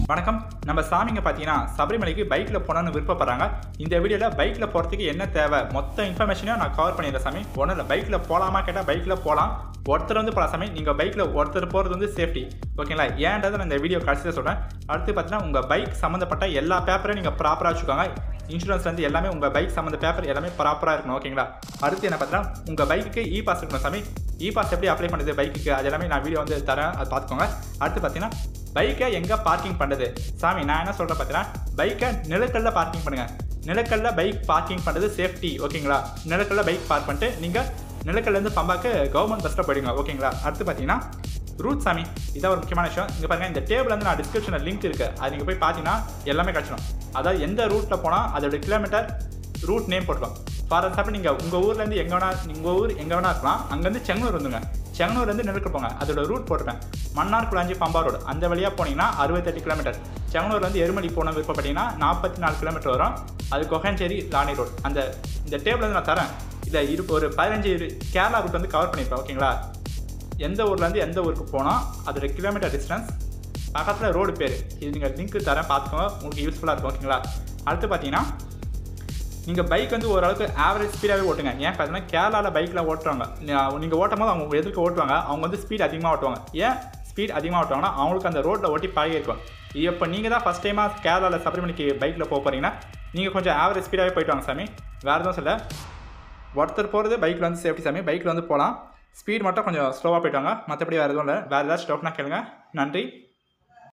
வணக்கம் நம்ம சாமிங்க பார்த்தீங்கன்னா சபரிமலைக்கு பைக்கில் போகணும்னு விருப்பப்படுறாங்க இந்த வீடியோவில் பைக்கில் போகிறதுக்கு என்ன தேவை மொத்த இன்ஃபர்மேஷனையும் நான் கவர் பண்ணிடுறேன் சாமி ஒன்றும் இல்லை பைக்கில் போகலாமா கேட்டால் பைக்கில் போகலாம் ஒருத்தர் வந்து போகலாம் சாமி நீங்கள் பைக்கில் ஒருத்தர் போகிறது வந்து சேஃப்டி ஓகேங்களா ஏன்றதை நான் இந்த வீடியோ கடைசியில் சொல்கிறேன் அடுத்து பார்த்தீங்கன்னா உங்கள் பைக் சம்மந்தப்பட்ட எல்லா பேப்பரையும் நீங்கள் ப்ராப்பராக வச்சுக்கோங்க இன்சூரன்ஸ்லேருந்து எல்லாமே உங்கள் பைக் சம்மந்த பேப்பர் எல்லாமே ப்ராப்பராக இருக்கணும் ஓகேங்களா அடுத்து என்ன பார்த்தீங்கன்னா உங்கள் பைக்குக்கு இ பாஸ் இருக்கணும் சாமி இ பாஸ் எப்படி அப்ளை பண்ணுறது பைக்குக்கு அது எல்லாமே நான் வீடியோ வந்து தரேன் அது பார்த்துக்கோங்க அடுத்து பார்த்தீங்கன்னா பைக்கை எங்கே பார்க்கிங் பண்ணுறது சாமி நான் என்ன சொல்கிறேன் பார்த்தீங்கன்னா பைக்கை நிலக்கல்ல பார்க்கிங் பண்ணுங்கள் நிலக்கல்ல பைக் பார்க்கிங் பண்ணுறது சேஃப்டி ஓகேங்களா நிலக்கல்ல பைக் பார்க் பண்ணிட்டு நீங்கள் நிலக்கல்லேருந்து பம்பாக்கு கவர்மெண்ட் பஸ்ஸில் போயிடுங்க ஓகேங்களா அடுத்து பார்த்தீங்கன்னா ரூட் சாமி இதான் ஒரு முக்கியமான விஷயம் இங்கே பாருங்கள் இந்த டேபிள் வந்து நான் டிஸ்கிரிப்ஷனில் லிங்க் இருக்குது அது நீங்கள் போய் பார்த்தீங்கன்னா எல்லாமே கிடச்சிடும் அதாவது எந்த ரூட்டில் போனால் அதோட கிலோமீட்டர் ரூட் நேம் போட்டுரும் ஃபார் எக்ஸாம்பிள் நீங்கள் உங்கள் ஊர்லேருந்து எங்கே வேணா உங்கள் ஊர் எங்கே வேணா இருக்கலாம் அங்கேருந்து செங்கனூர் வந்துங்க செங்கனூர்லேருந்து நெருக்க போங்க அதோட ரூட் போட்டுருப்பேன் மன்னார் குளாஞ்சி பம்பா ரோடு அந்த வழியாக போனீங்கன்னா அறுபத்தெட்டு கிலோமீட்டர் செங்கனூர்லேருந்து எருமடி போன விருப்பப்பட்டீங்கன்னா நாற்பத்தி நாலு கிலோமீட்டர் வரும் அது கொகஞ்சேரி லானி ரோடு அந்த இந்த டேபிள் வந்து நான் தரேன் இதை இரு ஒரு பதினஞ்சு இரு- கேரளா ரூட் வந்து கவர் பண்ணியிருப்பேன் ஓகேங்களா எந்த ஊர்லேருந்து எந்த ஊருக்கு போனால் அதோட கிலோமீட்டர் டிஸ்டன்ஸ் பக்கத்தில் ரோடு பேர் இது நீங்கள் லிங்க் தரேன் பார்த்துக்கோங்க உங்களுக்கு யூஸ்ஃபுல்லாக இருக்கும் ஓகேங்களா அடுத்து பார்த்தீங்கன்னா நீங்கள் பைக் வந்து ஓரளவுக்கு ஆவரேஜ் ஸ்பீடாகவே ஓட்டுங்க ஏன் பார்த்தீங்கன்னா கேரளாவில் பைக்கில் ஓட்டுறாங்க நீங்கள் ஓட்டும் போது அவங்க எதிர்க்க ஓட்டுவாங்க அவங்க வந்து ஸ்பீட் அதிகமாக ஓட்டுவாங்க ஏன் ஸ்பீட் அதிகமாக ஓட்டுவாங்கன்னா அவங்களுக்கு அந்த ரோட்டில் ஓட்டி பழகி இருக்கும் இப்போ நீங்கள் தான் ஃபஸ்ட் டைமாக கேரளாவில் சபரிமலைக்கு பைக்கில் போக போகிறீங்கன்னா நீங்கள் கொஞ்சம் ஆவரேஜ் ஸ்பீடாகவே போயிட்டு வாங்க சாமி வேறு எதுவும் சொல்ல ஒருத்தர் போகிறது பைக்கில் வந்து சேஃப்டி சாமி பைக்கில் வந்து போகலாம் ஸ்பீட் மட்டும் கொஞ்சம் ஸ்லோவாக போயிட்டு வாங்க மற்றபடி வேறு எதுவும் இல்லை வேறு ஏதாச்சும் டவுட்னா கேளுங்க நன்றி